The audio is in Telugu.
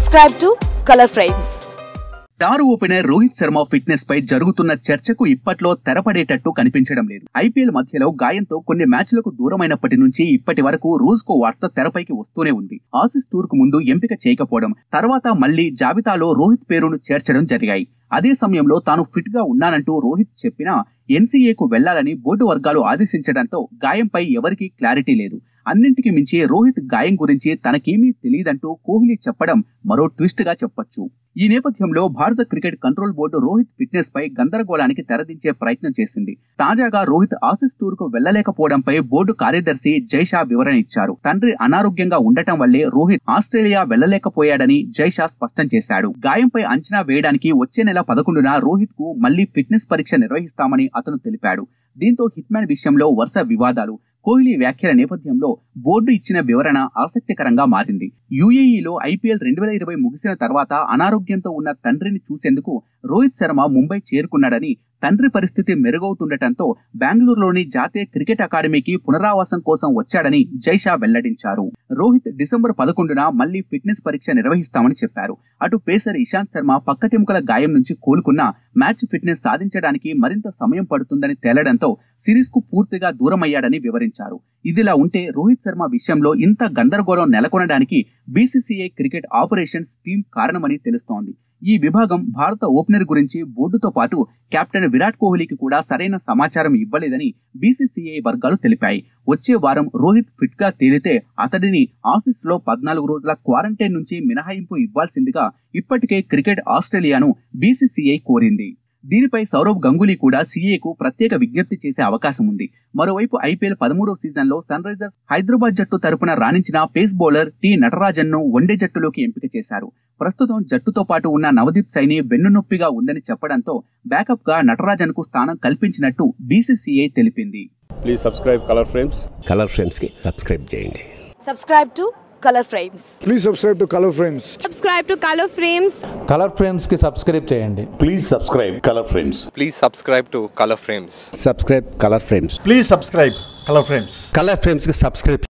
Subscribe to Color Frames. Star opener Rohit Sharma fitness పై జరుగుతున్న చర్చకు ఇప్పట్లో తెరపడేటట్టు కనిపించడం లేదు ఐపీఎల్ మధ్యలో గాయంతో కొన్ని మ్యాచ్లకు దూరమైనప్పటి నుంచి ఇప్పటి వరకు రోజుకో వార్త తెరపైకి వస్తూనే ఉంది ఆసిస్ టూర్ కు ముందు ఎంపిక చేయకపోవడం తర్వాత మళ్లీ జాబితాలో రోహిత్ పేరును చేర్చడం జరిగాయి అదే సమయంలో తాను ఫిట్ గా ఉన్నానంటూ రోహిత్ చెప్పినా ఎన్సీఏకు వెళ్లాలని బోర్డు వర్గాలు ఆదేశించడంతో గాయంపై ఎవరికీ క్లారిటీ లేదు అన్నింటికి మించి రోహిత్ గాయం గురించి తనకేమీ తెలియదంటూ కోహ్లీ చెప్పడం మరో ట్విస్ట్ గా చెప్పొచ్చు ఈ నేపథ్యంలో భారత cricket control board Rohit fitness పై గందరగోళానికి తెరదించే ప్రయత్నం చేసింది తాజాగా రోహిత్ ఆసిస్ టూర్ కు వెళ్లలేకపోవడంపై బోర్డు కార్యదర్శి జైషా వివరణ ఇచ్చారు తండ్రి అనారోగ్యంగా ఉండటం వల్లే రోహిత్ ఆస్ట్రేలియా వెళ్లలేకపోయాడని జైషా స్పష్టం చేశాడు గాయంపై అంచనా వేయడానికి వచ్చే నెల పదకొండున రోహిత్ కు మళ్లీ ఫిట్నెస్ పరీక్ష నిర్వహిస్తామని అతను తెలిపాడు దీంతో హిట్మ్యాన్ విషయంలో వరుస వివాదాలు కోహ్లీ వ్యాఖ్యల నేపథ్యంలో బోర్డు ఇచ్చిన వివరణ ఆసక్తికరంగా మారింది యుఏఈలో ఐపీఎల్ రెండు వేల ఇరవై ముగిసిన తర్వాత అనారోగ్యంతో ఉన్న తండ్రిని చూసేందుకు రోహిత్ శర్మ ముంబై చేరుకున్నాడని తండ్రి పరిస్థితి మెరుగవుతుండటంతో బెంగళూరులోని జాతీయ క్రికెట్ అకాడమీకి పునరావాసం కోసం వచ్చాడని జైషా వెల్లడించారు రోహిత్ డిసెంబర్ పదకొండున మళ్లీ ఫిట్నెస్ పరీక్ష నిర్వహిస్తామని చెప్పారు అటు పేసర్ ఇషాంత్ శర్మ పక్కటెముకల గాయం నుంచి కోలుకున్న మ్యాచ్ ఫిట్నెస్ సాధించడానికి మరింత సమయం పడుతుందని తేలడంతో సిరీస్ కు పూర్తిగా దూరమయ్యాడని వివరించారు ఇదిలా ఉంటే రోహిత్ శర్మ విషయంలో ఇంత గందరగోళం నెలకొనడానికి బీసీసీఐ క్రికెట్ ఆపరేషన్స్ టీం కారణమని తెలుస్తోంది ఈ విభాగం భారత ఓపెనర్ గురించి బోర్డుతో పాటు కెప్టెన్ విరాట్ కోహ్లీకి కూడా సరైన సమాచారం ఇవ్వలేదని బీసీసీఐ వర్గాలు తెలిపాయి వచ్చే వారం రోహిత్ ఫిట్ గా తేలితే అతడిని ఆఫీస్ లో పద్నాలుగు రోజుల క్వారంటైన్ నుంచి మినహాయింపు ఇవ్వాల్సిందిగా ఇప్పటికే క్రికెట్ ఆస్ట్రేలియాను బీసీసీఐ కోరింది దీనిపై సౌరవ్ గంగూలీ కూడా సీఏకు ప్రత్యేక విజ్ఞప్తి చేసే అవకాశం ఉంది మరోవైపు ఐపీఎల్ పదమూడవ సీజన్ లో సన్ రైజర్స్ హైదరాబాద్ జట్టు తరపున రాణించిన పేస్ బౌలర్ టి నటరాజన్ ను వన్డే జట్టులోకి ఎంపిక చేశారు ప్రస్తుతం జట్టుతో పాటు ఉన్న నవదీప్ సైని వెన్నునొప్పిగా ఉందని చెప్పడంతో బ్యాకప్ గా నటరాజన్ కు స్థానం కల్పించినట్టు బీసీసీఐ తెలిపింది please subscribe Color Frames Color ఫ్రేమ్స్కి సబ్స్క్రైబ్ చేయండి Subscribe to Color Frames. Please subscribe to Color Frames. subscribe to Color Frames Color ఫ్రేమ్స్కి సబ్స్క్రైబ్ చేయండి Please subscribe Color Frames. Please subscribe to Color Frames. Subscribe Color Frames Please subscribe Color Frames. Color ఫ్రేమ్స్కి సబ్స్క్రైబ్